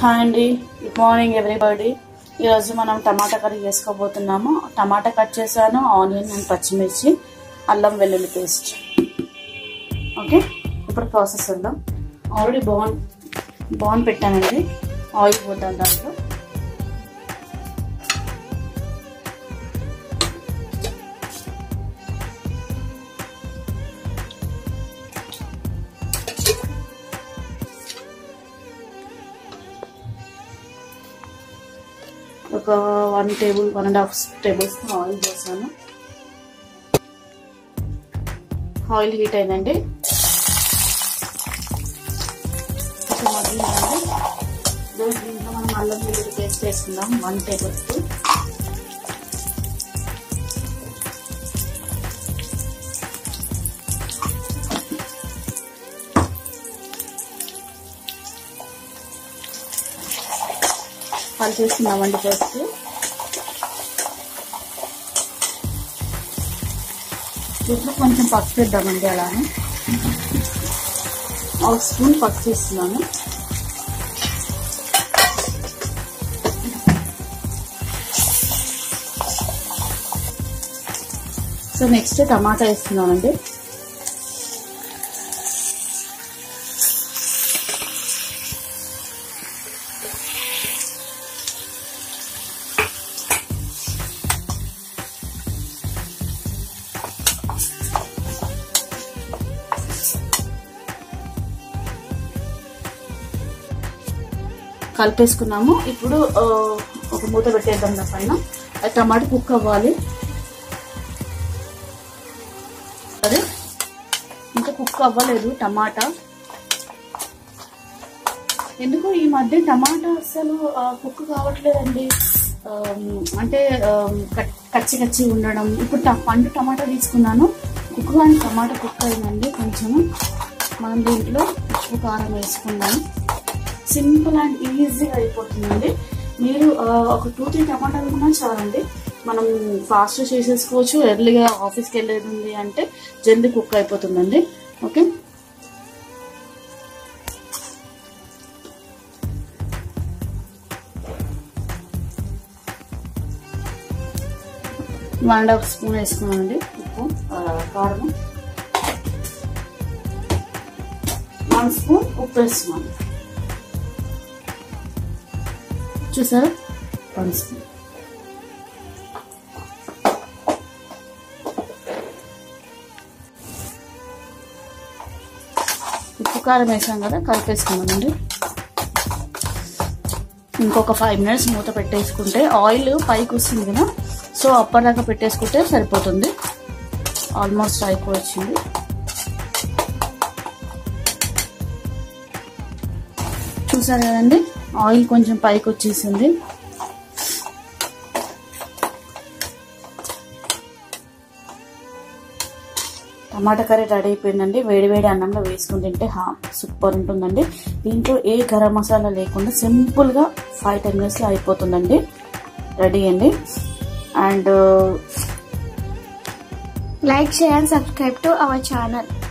Hi అండి good morning everybody ఈరోజు మనం టమాటా కర్రీ చేసుకోబోతున్నాము టమాటా కట్ చేశాను ఆనియన్ అండ్ పచ్చిమిర్చి అల్లం వెల్లుల్లి పేస్ట్ ఓకే ఇప్పుడు ప్రాసెస్ ఉందాం ఆల్రెడీ బాన్ బాన్ పెట్టానండి ఆయిల్ పోద్దాం దాంట్లో ఒక one table one and half tablespoon oil వేసాను ఆయిల్ హీట్ అయిందండి కొంచెం మగ్గిందండి దీంట్లో మనం అల్లం వెల్లుల్లి పేస్ట్ వేసుకుందాం వన్ టేబుల్ స్పూన్ కలిపేసుకుందామండి ఫస్ట్ దీంట్లో కొంచెం పసుపు వేద్దామండి అలానే ఒక స్పూన్ పసుపు వేస్తున్నాను సో నెక్స్ట్ టమాటా వేస్తున్నామండి కలిపేసుకున్నాము ఇప్పుడు ఒక మూత పెట్టేద్దాం దాని పైన అది టమాటా కుక్ అవ్వాలి అదే ఇంకా కుక్ అవ్వలేదు టమాటా ఎందుకు ఈ మధ్య టమాటా అసలు కుక్ కావట్లేదండి అంటే కచ్చి కచ్చి ఉండడం ఇప్పుడు పండు టమాటా తీసుకున్నాను కుక్ కానీ టమాటా కుక్ అయిందండి కొంచెము మనం దీంట్లో ఉప్పు కారం వేసుకుందాం సింపుల్ అండ్ ఈజీగా అయిపోతుందండి మీరు ఒక టూ త్రీ టమాటాలు కూడా చాలండి మనం ఫాస్ట్ చేసేసుకోవచ్చు ఎర్లీగా ఆఫీస్కి వెళ్ళేది ఉంది అంటే జల్దీ కుక్ అయిపోతుందండి okay one and half spoon వేసుకున్నామండి ఉప్పు కారం వన్ స్పూన్ ఉప్పు వేస్తున్నాను చూసారా వన్ స్పూన్ ఉప్పు కారం వేసాం కదా కలిపేసుకున్నామండి ఇంకొక ఫైవ్ మినిట్స్ మూత పెట్టేసుకుంటే ఆయిల్ పైకి వస్తుంది కదా సో అప్పటిదాకా పెట్టేసుకుంటే సరిపోతుంది ఆల్మోస్ట్ అయిపోవచ్చింది చూసారు కదండి ఆయిల్ కొంచెం పైకి వచ్చేసింది టమాటా కర్రీ రెడీ అయిపోయిందండి వేడి వేడి అన్నంలో వేసుకుని తింటే హా సూపర్ ఉంటుందండి దీంట్లో ఏ గరం మసాలా లేకుండా సింపుల్గా ఫైవ్ టెన్ మినిట్స్లో అయిపోతుందండి రెడీ అండి and Like, share and subscribe to our channel.